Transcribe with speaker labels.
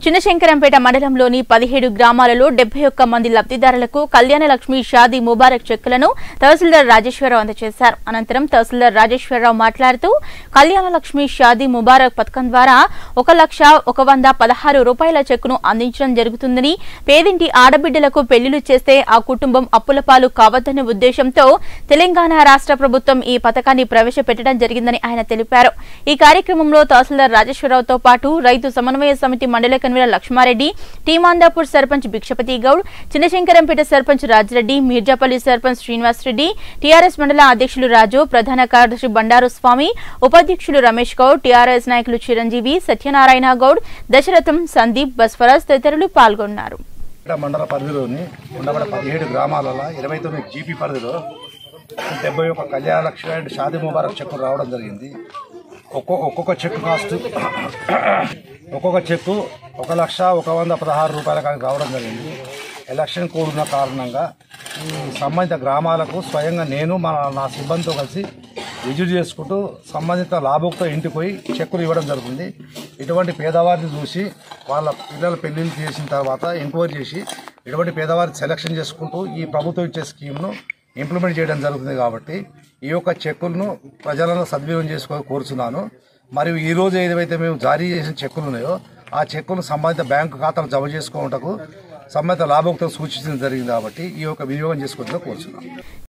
Speaker 1: చిన్నశంకరంపేట మండలంలోని పదిహేడు గ్రామాలలో డెబ్బై ఒక్క మంది లబ్ధిదారులకు కళ్యాణ లక్ష్మి షాదీ ముబారక్ చెక్కులను తహసీల్దార్ రాజేశ్వరరావు అందజేశారు అనంతరం తహసీల్దార్ రాజేశ్వరరావు మాట్లాడుతూ కళ్యాణ లక్ష్మి షాదీ ముబారక్ పథకం ద్వారా ఒక లక్ష ఒక వంద పదహారు రూపాయల చెక్కును అందించడం జరుగుతుందని పేదింటి ఆడబిడ్డలకు పెళ్లిళ్లు చేస్తే ఆ కుటుంబం అప్పుల పాలు కావద్దనే ఉద్దేశంతో తెలంగాణ రాష్ట్ర ప్రభుత్వం ఈ పథకాన్ని ప్రవేశపెట్టడం జరిగిందని ఆయన తెలిపారు ఈ కార్యక్రమంలో తహసీల్దార్ రాజేశ్వరరావుతో పాటు రైతు సమన్వయ సమితి మండల కన్వీనర్ లక్ష్మారెడ్డి టీమాందాపూర్ సర్పంచ్ భిక్షపతి గౌడ్ చిన్నశంకరంపేట సర్పంచ్ రాజిరెడ్డి మీర్జాపల్లి సర్పంచ్ శ్రీనివాస్ రెడ్డి టీఆర్ఎస్ మండల అధ్యక్షులు రాజు ప్రధాన కార్యదర్శి బండారు స్వామి ఉపాధ్యక్షులు రమేష్ గౌడ్ టీఆర్ఎస్ నాయకులు చిరంజీవి సత్యనారాయణ గౌడ్ దశరథం సందీప్ బస్వరాజ్ తదితరులు పాల్గొన్నారు
Speaker 2: ఇక్కడ మండల పరిధిలోని ఉండబడ పదిహేడు గ్రామాలలో ఇరవై తొమ్మిది జీపీ పరిధిలో డెబ్బై ఒక కళ్యాణ లక్ష్మి అండ్ షాదీ ముబారక్ చెక్కులు రావడం జరిగింది ఒక్కో ఒక్కొక్క చెక్కు కాస్ట్ ఒక్కొక్క చెక్కు ఒక లక్ష ఒక వంద పదహారు రూపాయల కాడికి రావడం జరిగింది ఎలక్షన్ కోడ్ ఉన్న కారణంగా ఈ సంబంధిత గ్రామాలకు స్వయంగా నేను మా నా సిబ్బందితో కలిసి విజిట్ చేసుకుంటూ సంబంధిత లాభోక్త ఇంటికి పోయి చెక్కులు ఇవ్వడం జరుగుతుంది ఇటువంటి పేదవారిని చూసి వాళ్ళ పిల్లల పెళ్లిళ్ళు చేసిన తర్వాత ఎంక్వైరీ చేసి ఇటువంటి పేదవారిని సెలక్షన్ చేసుకుంటూ ఈ ప్రభుత్వం ఇచ్చే స్కీమ్ను ఇంప్లిమెంట్ చేయడం జరుగుతుంది కాబట్టి ఈ యొక్క చెక్కులను ప్రజలను సద్వినియోగం చేసుకో కోరుచున్నాను మరియు ఈ రోజు ఏదైతే మేము జారీ చేసిన చెక్కులు ఉన్నాయో ఆ చెక్కులను సంబంధిత బ్యాంకు ఖాతాలు జమ చేసుకోవటకు సంబంధిత లాభోక్తం సూచించడం జరిగింది కాబట్టి ఈ యొక్క వినియోగం చేసుకోవడం కోరుచున్నాను